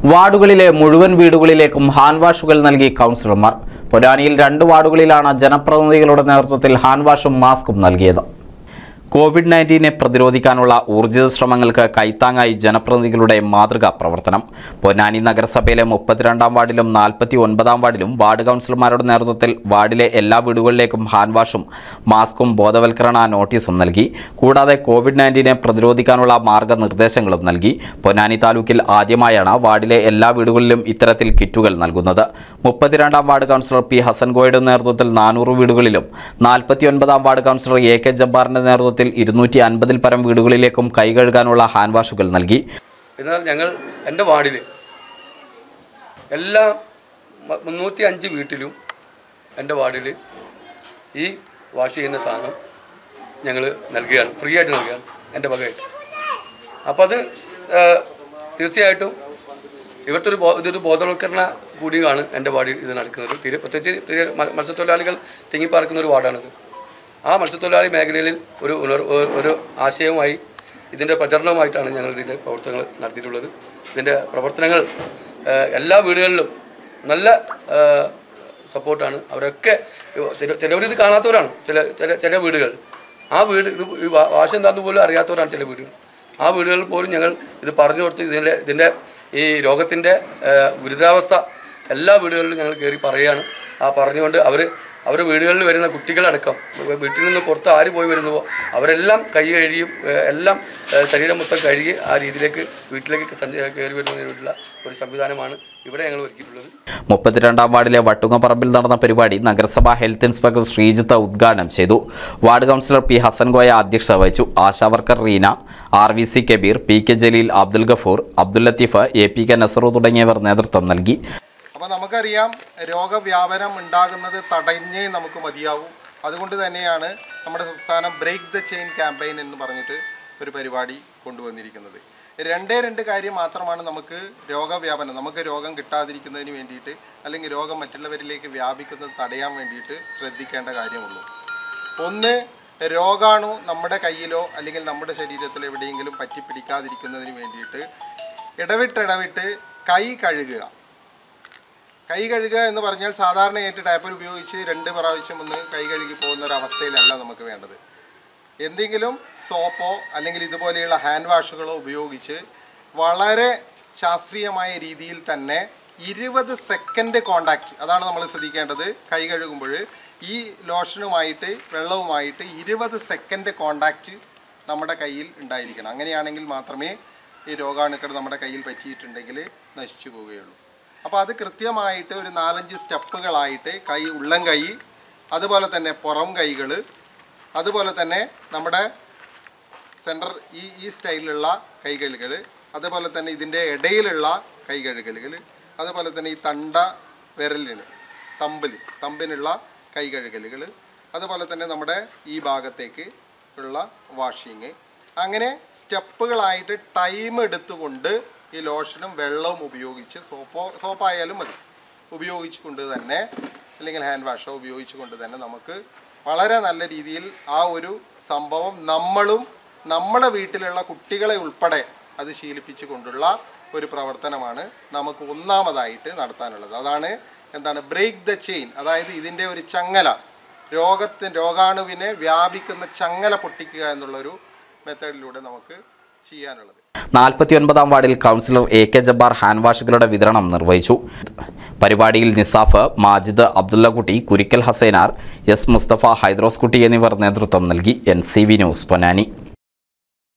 വാർഡുകളിലെ മുഴുവൻ വീടുകളിലേക്കും ഹാൻഡ് വാഷുകൾ നൽകി കൗൺസിലർമാർ പൊരാനിയിൽ രണ്ട് വാർഡുകളിലാണ് ജനപ്രതിനിധികളുടെ നേതൃത്വത്തിൽ ഹാൻഡ് വാഷും മാസ്കും നൽകിയത് കോവിഡ് നയൻറ്റീനെ പ്രതിരോധിക്കാനുള്ള ഊർജിത ശ്രമങ്ങൾക്ക് കൈത്താങ്ങായി ജനപ്രതിനിധികളുടെ മാതൃകാ പ്രവർത്തനം പൊന്നാനി നഗരസഭയിലെ മുപ്പത്തിരണ്ടാം വാർഡിലും നാൽപ്പത്തി ഒൻപതാം വാർഡിലും വാർഡ് കൗൺസിലർമാരുടെ നേതൃത്വത്തിൽ വാർഡിലെ എല്ലാ വീടുകളിലേക്കും ഹാൻഡ് വാഷും മാസ്കും ബോധവൽക്കരണ നോട്ടീസും നൽകി കൂടാതെ കോവിഡ് നയൻറ്റീനെ പ്രതിരോധിക്കാനുള്ള മാർഗനിർദ്ദേശങ്ങളും നൽകി പൊന്നാനി താലൂക്കിൽ ആദ്യമായാണ് വാർഡിലെ എല്ലാ വീടുകളിലും ഇത്തരത്തിൽ കിറ്റുകൾ നൽകുന്നത് മുപ്പത്തിരണ്ടാം വാർഡ് കൗൺസിലർ പി ഹസൻകോയുടെ നേതൃത്വത്തിൽ നാനൂറ് വീടുകളിലും നാൽപ്പത്തിയൊൻപതാം വാർഡ് കൗൺസിലർ എ കെ ജബ്ബാറിന്റെ നേതൃത്വത്തിൽ ഇരുന്നൂറ്റി അൻപതിൽ പരം വീടുകളിലേക്കും കൈ കഴുകാനുള്ള ഹാൻഡ് വാഷുകൾ നൽകി എന്നാൽ ഞങ്ങൾ എൻ്റെ വാർഡിൽ എല്ലാ മ- മുന്നൂറ്റി അഞ്ച് വീട്ടിലും എൻ്റെ വാർഡിൽ ഈ വാഷ് ചെയ്യുന്ന സാധനം ഞങ്ങൾ നൽകുകയാണ് ഫ്രീ ആയിട്ട് നൽകുകയാണ് എൻ്റെ വകയായിട്ട് അപ്പോൾ അത് ആ, തീർച്ചയായിട്ടും ഇവിടുത്തെ ഒരു ബോ- ഇതൊരു ബോധവൽക്കരണ കൂടിയാണ് എൻ്റെ വാർഡിൽ ഇത് നടക്കുന്നത് തീരെ പ്രത്യേകിച്ച് തീരെ മ- മത്സ്യത്തൊഴിലാളികൾ തിങ്ങിപ്പാർക്കുന്ന ഒരു വാർഡാണിത് ആ മത്സ്യത്തൊഴിലാളി മേഖലയിൽ ഒരു ഉണർ ഒരു- ഒരു ആശയവുമായി ഇതിൻ്റെ പ്രചരണവുമായിട്ടാണ് ഞങ്ങൾ ഇതിൻ്റെ പ്രവർത്തനങ്ങൾ നടത്തിയിട്ടുള്ളത് ഇതിൻ്റെ പ്രവർത്തനങ്ങൾ ആ, എല്ലാ വീടുകളിലും നല്ല ആ, സപ്പോർട്ടാണ് അവരൊക്കെ ചില ചിലവരിത് കാണാത്തവരാണ് ചില ചില ചില വീടുകൾ ആ വീട് ഇത് ഈ വാ- വാശം എന്താണെന്ന് പോലും അറിയാത്തവരാണ് ചില വീടുകൾ ആ വീടുകളിൽ പോലും ഞങ്ങൾ ഇത് പറഞ്ഞു കൊടുത്ത് ഇതിൻ്റെ ഇതിൻ്റെ ഈ രോഗത്തിൻ്റെ ഗുരുതരാവസ്ഥ എല്ലാ വീടുകളിലും ഞങ്ങൾ കയറി പറയുകയാണ് ആ പറഞ്ഞുകൊണ്ട് അവർ അവർ വീടുകളിൽ വരുന്ന കുട്ടികളടക്കം വീട്ടിൽ നിന്ന് പുറത്ത് ആര് പോയി വരുന്നുവോ അവരെല്ലാം കൈ കഴുകിയും ഏഹ്, എല്ലാം ഏഹ്, ശരീരം മൊത്തം കഴുകി ആ രീതിയിലേക്ക് വീട്ടിലേക്ക് സഞ്ച കയറി വരുന്നതിന് വേണ്ടിയുള്ള ഒരു സംവിധാനമാണ് ഇവിടെ ഞങ്ങൾ ഒരുക്കിയിട്ടുള്ളത് മുപ്പത്തിരണ്ടാം വാർഡിലെ വട്ടുങ്ങപ്പറമ്പിൽ നടന്ന പരിപാടി നഗരസഭാ ഹെൽത്ത് ഇൻസ്പെക്ടർ ശ്രീജിത്ത് ഉദ്ഘാടനം ചെയ്തു വാർഡ് കൗൺസിലർ പി ഹസൻകോയ അധ്യക്ഷത വഹിച്ചു ASHA worker Reena R V C Kabeer P K Jaleel Abdul Gafoor Abdul Latheef A P K Nasar തുടങ്ങിയവർ നേതൃത്വം നൽകി അപ്പോൾ നമുക്കറിയാം രോഗവ്യാപനം ഉണ്ടാകുന്നത് തടഞ്ഞേ നമുക്ക് മതിയാവൂ അതുകൊണ്ട് തന്നെയാണ് നമ്മുടെ സംസ്ഥാനം ബ്രേക്ക് ദ ചെയിൻ ക്യാമ്പയിൻ എന്ന് പറഞ്ഞിട്ട് ഒരു പരിപാടി കൊണ്ടുവന്നിരിക്കുന്നത് രണ്ടേ രണ്ട് കാര്യം മാത്രമാണ് നമുക്ക് രോഗവ്യാപനം നമുക്ക് രോഗം കിട്ടാതിരിക്കുന്നതിന് വേണ്ടിയിട്ട് അല്ലെങ്കിൽ രോഗം മറ്റുള്ളവരിലേക്ക് വ്യാപിക്കുന്നത് തടയാൻ വേണ്ടിയിട്ട് ശ്രദ്ധിക്കേണ്ട കാര്യമുള്ളൂ ഒന്ന് രോഗാണു നമ്മുടെ കയ്യിലോ അല്ലെങ്കിൽ നമ്മുടെ ശരീരത്തിലോ എവിടെയെങ്കിലും പറ്റിപ്പിടിക്കാതിരിക്കുന്നതിന് വേണ്ടിയിട്ട് ഇടവിട്ടിടവിട്ട് കൈ കഴുകുക കൈ കഴുകുക എന്ന് പറഞ്ഞാൽ സാധാരണയായിട്ട് ഡയപ്പർ ഉപയോഗിച്ച് രണ്ട് പ്രാവശ്യം ഒന്ന് കൈ കഴുകി പോകുന്ന ഒരു അവസ്ഥയിലല്ല നമുക്ക് വേണ്ടത് എന്തെങ്കിലും സോപ്പോ അല്ലെങ്കിൽ ഇതുപോലെയുള്ള ഹാൻഡ് വാഷുകളോ ഉപയോഗിച്ച് വളരെ ശാസ്ത്രീയമായ രീതിയിൽ തന്നെ ഇരുപത് സെക്കൻഡ് കോണ്ടാക്റ്റ് അതാണ് നമ്മൾ ശ്രദ്ധിക്കേണ്ടത് കൈ കഴുകുമ്പോൾ ഈ ലോഷനുമായിട്ട് വെള്ളവുമായിട്ട് ഇരുപത് സെക്കൻഡ് കോണ്ടാക്റ്റ് നമ്മുടെ കയ്യിൽ ഉണ്ടായിരിക്കണം അങ്ങനെയാണെങ്കിൽ മാത്രമേ ഈ രോഗാണുക്കൾ നമ്മുടെ കയ്യിൽ പറ്റിയിട്ടുണ്ടെങ്കിൽ നശിച്ചു പോവുകയുള്ളൂ അപ്പോൾ അത് കൃത്യമായിട്ട് ഒരു നാലഞ്ച് സ്റ്റെപ്പുകളായിട്ട് കൈ ഉള്ളം കൈ അതുപോലെ തന്നെ പുറം കൈകൾ അതുപോലെ തന്നെ നമ്മുടെ സെൻറ്റർ ഈ ഈ സ്റ്റൈലിലുള്ള കൈ കഴുകൽ അതുപോലെ തന്നെ ഇതിൻ്റെ ഇടയിലുള്ള കൈ കഴുകലുകൾ അതുപോലെ തന്നെ ഈ തണ്ട വിരലിന് തമ്പിൽ തമ്പിനുള്ള കൈ കഴുകലുകൾ അതുപോലെ തന്നെ നമ്മുടെ ഈ ഭാഗത്തേക്ക് ഉള്ള വാഷിങ് അങ്ങനെ സ്റ്റെപ്പുകളായിട്ട് ടൈം എടുത്തുകൊണ്ട് ഈ ലോഷനും വെള്ളവും ഉപയോഗിച്ച് സോപ്പോ സോപ്പായാലും മതി ഉപയോഗിച്ചുകൊണ്ട് തന്നെ അല്ലെങ്കിൽ ഹാൻഡ് വാഷോ ഉപയോഗിച്ചുകൊണ്ട് തന്നെ നമുക്ക് വളരെ നല്ല രീതിയിൽ ആ ഒരു സംഭവം നമ്മളും നമ്മുടെ വീട്ടിലുള്ള കുട്ടികളെ ഉൾപ്പെടെ അത് ശീലിപ്പിച്ചു കൊണ്ടുള്ള ഒരു പ്രവർത്തനമാണ് നമുക്ക് ഒന്നാമതായിട്ട് നടത്താനുള്ളത് അതാണ് എന്താണ് ബ്രേക്ക് ദ ചെയിൻ അതായത് ഇതിൻ്റെ ഒരു ചങ്ങല രോഗത്തിന് രോഗാണുവിനെ വ്യാപിക്കുന്ന ചങ്ങല പൊട്ടിക്കുക എന്നുള്ളൊരു മെത്തേഡിലൂടെ നമുക്ക് ചെയ്യാനുള്ളത് നാൽപ്പത്തിയൊൻപതാം വാർഡിൽ councillor A K Jabbar hand വാഷുകളുടെ വിതരണം നിർവഹിച്ചു പരിപാടിയിൽ നിസാഫ് മാജിദ് അബ്ദുള്ളക്കുട്ടി കുരിക്കൽ ഹസൈനാർ എസ് മുസ്തഫ ഹൈദ്രോസ് കുട്ടി എന്നിവർ നേതൃത്വം നൽകി N C V news Ponnani